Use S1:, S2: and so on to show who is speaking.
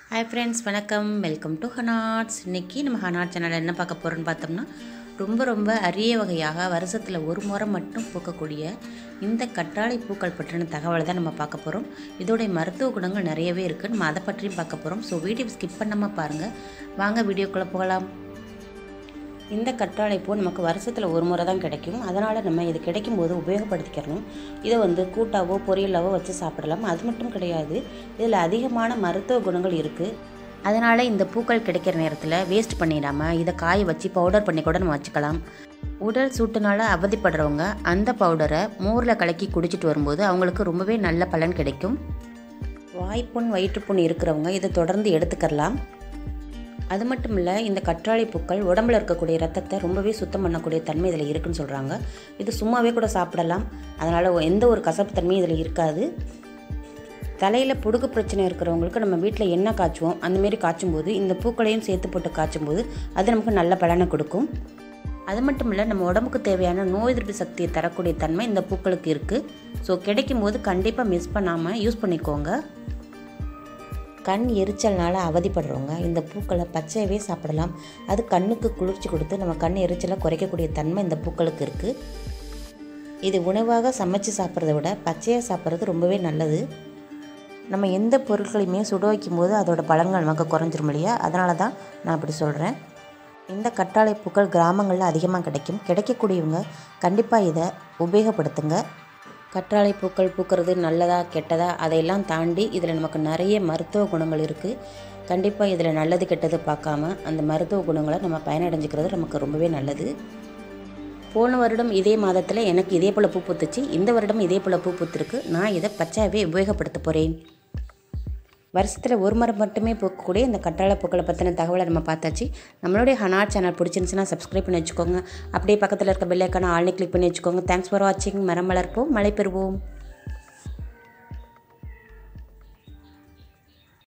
S1: hi friends வணக்கம் welcome to ஹனாட்ஸ் இன்றைக்கி நம்ம ஹனாட் சேனலில் என்ன பார்க்க போகிறோம்னு பார்த்தோம்னா ரொம்ப ரொம்ப அரிய வகையாக வருஷத்தில் ஒரு முறை மட்டும் பூக்கக்கூடிய இந்த கற்றாழை பூக்கள் பற்றின தகவலை தான் நம்ம பார்க்க போகிறோம் இதோடைய மருத்துவ குணங்கள் நிறையவே இருக்குது நம்ம அதை பற்றியும் பார்க்க போகிறோம் ஸோ வீடியோ ஸ்கிப் பண்ணாமல் பாருங்கள் வாங்க வீடியோக்குள்ளே போகலாம் இந்த கற்றாழை பூ நமக்கு வருஷத்தில் ஒரு முறை தான் கிடைக்கும் அதனால் நம்ம இது கிடைக்கும் போது உபயோகப்படுத்திக்கிறணும் இதை வந்து கூட்டாவோ பொரியலாவோ வச்சு சாப்பிடலாம் அது மட்டும் கிடையாது இதில் அதிகமான மருத்துவ குணங்கள் இருக்குது அதனால் இந்த பூக்கள் கிடைக்கிற நேரத்தில் வேஸ்ட் பண்ணிடாமல் இதை காய வச்சு பவுடர் பண்ணி கூட நம்ம வச்சுக்கலாம் உடல் சூட்டுனால அவதிப்படுறவங்க அந்த பவுடரை மோரில் கலக்கி குடிச்சிட்டு வரும்போது அவங்களுக்கு ரொம்பவே நல்ல பலன் கிடைக்கும் வாய்ப்புண் வயிற்றுப்புண் இருக்கிறவங்க இதை தொடர்ந்து எடுத்துக்கலாம் அது மட்டும் இல்லை இந்த கற்றாழை பூக்கள் உடம்புல இருக்கக்கூடிய ரத்தத்தை ரொம்பவே சுத்தம் பண்ணக்கூடிய தன்மை இதில் இருக்குன்னு சொல்கிறாங்க இது சும்மாவே கூட சாப்பிடலாம் அதனால் எந்த ஒரு கசப்பு தன்மையும் இதில் இருக்காது தலையில் புடுகு பிரச்சனை இருக்கிறவங்களுக்கு நம்ம வீட்டில் எண்ணெய் காய்ச்சுவோம் அந்தமாரி காய்ச்சும்போது இந்த பூக்களையும் சேர்த்து போட்டு காய்ச்சும்போது அது நமக்கு நல்ல பலனை கொடுக்கும் அது மட்டும் இல்லை நம்ம உடம்புக்கு தேவையான நோய் எதிர்ப்பு சக்தியை தரக்கூடிய தன்மை இந்த பூக்களுக்கு இருக்குது ஸோ கிடைக்கும் போது கண்டிப்பாக மிஸ் பண்ணாமல் யூஸ் பண்ணிக்கோங்க கண் எரிச்சல்னால் அவதிப்படுறவங்க இந்த பூக்களை பச்சையவே சாப்பிடலாம் அது கண்ணுக்கு குளிர்ச்சி கொடுத்து நம்ம கண் எரிச்சலை குறைக்கக்கூடிய தன்மை இந்த பூக்களுக்கு இருக்குது இது உணவாக சமைச்சு சாப்பிட்றத விட பச்சையாக சாப்பிட்றது ரொம்பவே நல்லது நம்ம எந்த பொருட்களையுமே சுட வைக்கும்போது அதோட பலன்கள் நமக்கு குறைஞ்சிரும் இல்லையா அதனால தான் நான் அப்படி சொல்கிறேன் இந்த கற்றாழை பூக்கள் கிராமங்களில் அதிகமாக கிடைக்கும் கிடைக்கக்கூடியவங்க கண்டிப்பாக இதை உபயோகப்படுத்துங்க கற்றாழை பூக்கள் பூக்கிறது நல்லதா கெட்டதா அதையெல்லாம் தாண்டி இதில் நமக்கு நிறைய மருத்துவ குணங்கள் இருக்குது கண்டிப்பாக இதில் நல்லது கெட்டது பார்க்காம அந்த மருத்துவ குணங்களை நம்ம பயனடைஞ்சிக்கிறது நமக்கு ரொம்பவே நல்லது போன வருடம் இதே மாதத்தில் எனக்கு இதே போல் பூ பூத்துச்சு இந்த வருடம் இதே போல் பூ பூத்துருக்கு நான் இதை பச்சாவே உபயோகப்படுத்த போகிறேன் வருஷத்தில் ஒரு முறை மட்டுமே பூக்கக்கூடிய இந்த கற்றாழை பூக்களை பற்றின தகவலை நம்ம பார்த்தாச்சு நம்மளுடைய ஹனாட் சேனல் பிடிச்சிருந்துச்சுன்னா சப்ஸ்கிரைப் பண்ணி வச்சுக்கோங்க அப்படியே பக்கத்தில் இருக்க பெல்லைக்கான ஆல்னி கிளிக் பண்ணி வச்சுக்கோங்க தேங்க்ஸ் ஃபார் வாட்சிங் மரம் வளர்ப்போம் மழை பெறுவோம்